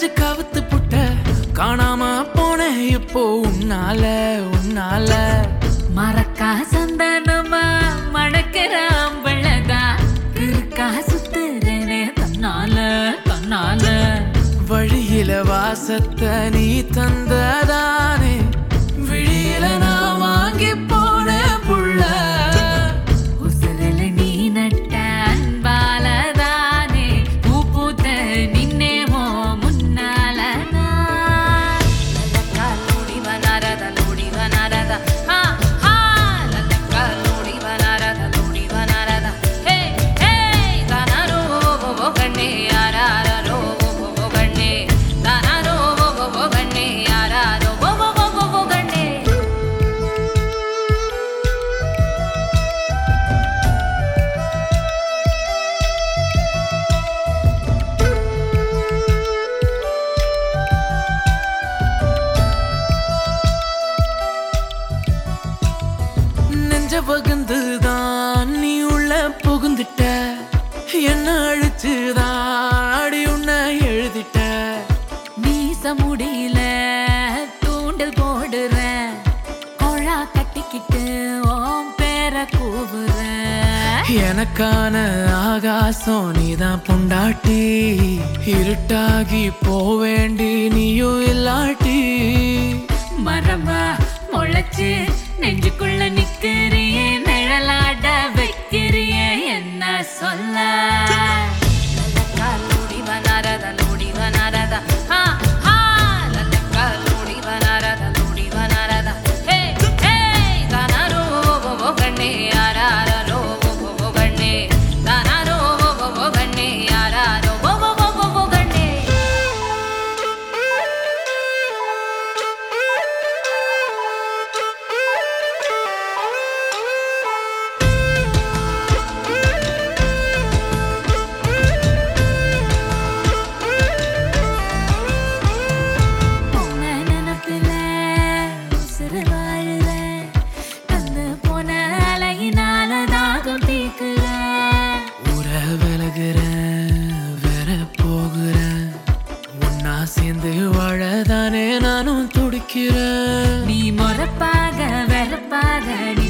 வச்சு கவுத்து புட்ட காணாம போன இப்போ உன்னால உன்னால மறக்கா சந்தனமா மணக்கிற அம்பளதா இருக்கா சுத்துறனே தன்னால தன்னால வழியில வாசத்தை நீ தந்ததானே விழியில நான் வாங்கி போன புள்ள உசுரல நீ நட்ட அன்பாலதானே பூ பூத்த நின்னேமோ முன்னால நான். லல்லக்கா லூடி வனாரத, லூடி வனாரத. ஹா, ஹா. லல்லக்கா லூடி வனாரத, லூடி வனாரத. ஹே, ஹே. தானாரோ ஓ, ஓ, கண்ணே யாராரோ ஓ, ஓ, ஓ, கண்ணே. தானாரோ ஓ, ஓ, ஓ, கண்ணே யாராரோ ஓ, ஓ, ஓ, ஓ, ஓ, கண்ணே. நெஞ்ச பகுந்துதான் நீ உள்ள புகுந்துட்ட என்ன அழிச்சுதான் அடி உன்னை எழுதிட்ட மீச முடியல தூண்டல் போடுறேன் கொழா கட்டிக்கிட்டு ஓம் பேர கூவுறேன் எனக்கான ஆகாசம் நீதான் பொண்டாட்டி இருட்டாகி போவேண்டி நீயும் இல்லாட்டி மரமா முளைச்சு நெஞ்சுக்குள்ள நிக்கிறியே நிழலாட வைக்கிறியே என்ன சொல்ல லல்லக்கா லூடி வனாரத, லூடி வனாரத. ஹா, ஹா. லல்லக்கா லூடி வனாரத, லூடி வனாரத. ஹே, ஹே. தானாரோ ஓ, ஓ, ஓ, கண்ணே யாராரோ ஓ, ஓ, ஓ, கண்ணே. தானாரோ ஓ, ஓ, ஓ, கண்ணே யாராரோ ஓ, ஓ, ஓ, ஓ, ஓ, கண்ணே. உன்னை நினைப்பில உசுரு வாழுறேன். தந்து போன அலையினால தாகம் தீர்க்கிறேன். உற விலகுறேன் வேற போகிறேன் ஒன்னா சேர்ந்து வாழதானே நானும் துடிக்கிறேன் நீ மொறப்பாக வெறப்பாக